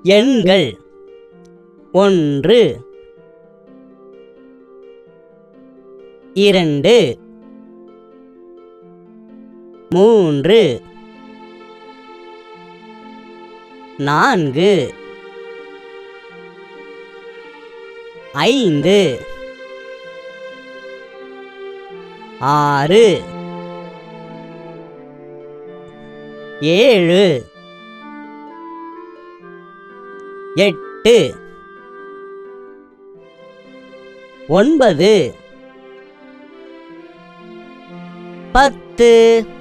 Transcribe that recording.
எண்கள் ஒன்று இரண்டு மூன்று நான்கு ஐந்து ஆறு ஏழு எட்டு ஒன்பது பத்து